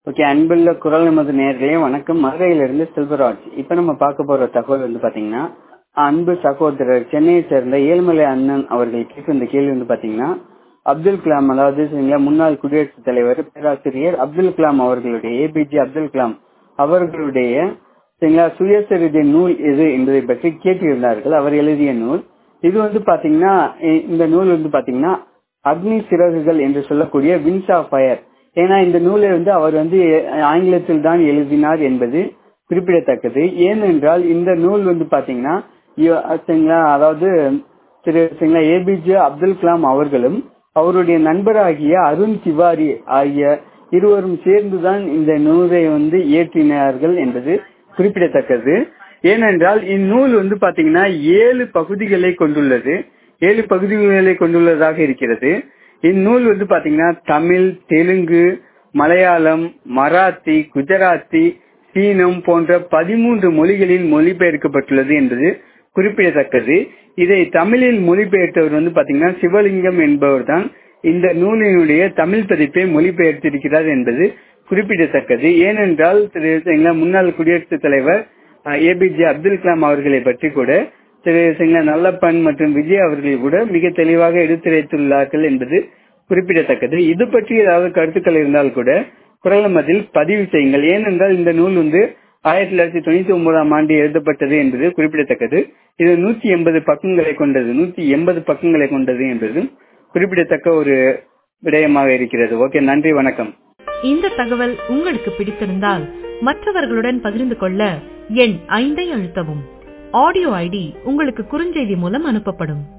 okay அன்புள்ள குரல் நமது நேர்களே வணக்கம் மதுரையிலிருந்து செல்வராஜ் இப்ப நம்ம பார்க்க போற தகவல் வந்து பாத்தீங்கன்னா அன்பு சகோதரர் சென்னையை சேர்ந்த ஏழ்மலை அண்ணன் அவர்கள் கேட்கும் இந்த கேள்வி வந்து பாத்தீங்கன்னா அப்துல் கலாம் அதாவது சரிங்களா முன்னாள் குடியரசுத் தலைவர் பேராசிரியர் அப்துல் கலாம் அவர்களுடைய ஏபிஜே அப்துல் கலாம் அவர்களுடைய சரிங்களா சுயசரிதை நூல் எது என்பதை பற்றி கேட்டிருந்தார்கள் அவர் எழுதிய நூல் இது வந்து பாத்தீங்கன்னா இ- இந்த நூல் வந்து பாத்தீங்கன்னா அக்னி சிறகுகள் என்று சொல்லக்கூடிய வின்ஸ் ஆஃப் ஃபயர் ஏன்னா இந்த நூலை வந்து அவர் வந்து ஆங்கிலத்தில் தான் எழுதினார் என்பது குறிப்பிடத்தக்கது ஏனென்றால் இந்த நூல் வந்து பாத்தீங்கன்னா இ- சரிங்களா அதாவது திரு சரிங்களா ஏபிஜே அப்துல் கலாம் அவர்களும் அவருடைய நண்பராகிய அருண் திவாரி ஆகிய இருவரும் சேர்ந்துதான் இந்த நூலை வந்து இயற்றினார்கள் என்பது குறிப்பிடத்தக்கது ஏனென்றால் இந்நூல் வந்து பாத்தீங்கன்னா ஏழு பகுதிகளை கொண்டுள்ளது ஏழு பகுதிகளை கொண்டுள்ளதாக இருக்கிறது இந்நூல் வந்து பாத்தீங்கன்னா தமிழ் தெலுங்கு மலையாளம் மராத்தி குஜராத்தி சீனம் போன்ற பதிமூன்று மொழிகளில் மொழிபெயர்க்கப்பட்டுள்ளது என்பது குறிப்பிடத்தக்கது இதை தமிழில் மொழிபெயர்த்தவர் வந்து பாத்தீங்கன்னா சிவலிங்கம் என்பவர் தான் இந்த நூலினுடைய தமிழ் பதிப்பை மொழிபெயர்த்திருக்கிறார் என்பது குறிப்பிடத்தக்கது ஏனென்றால் திரு சரிங்களா, முன்னாள் குடியரசுத் தலைவர் ஏபிஜே அப்துல் கலாம் அவர்களை பற்றி கூட திரு சரிங்களா, நல்லப்பன் மற்றும் விஜய் அவர்கள் கூட மிக தெளிவாக எடுத்துரைத்துள்ளார்கள் என்பது குறிப்பிடத்தக்கது இது பற்றி ஏதாவது கருத்துக்கள் இருந்தால் கூட குரலமதில் பதிவு செய்யுங்கள் ஏனென்றால் இந்த நூல் வந்து ஆயிரத்தி தொள்ளாயிரத்தி தொண்ணூத்தி ஒன்பதாம் ஆண்டு எழுதப்பட்டது என்பது குறிப்பிடத்தக்கது இது நூத்தி எண்பது பக்கங்களை கொண்டது நூத்தி எண்பது பக்கங்களை கொண்டது என்பதும் குறிப்பிடத்தக்க ஒரு விடயமாக இருக்கிறது ஓகே நன்றி வணக்கம் இந்த தகவல் உங்களுக்கு பிடித்திருந்தால் மற்றவர்களுடன் பகிர்ந்து கொள்ள எண் ஐந்தை அழுத்தவும் ஆடியோ ஐடி உங்களுக்கு குறுஞ்செய்தி மூலம் அனுப்பப்படும்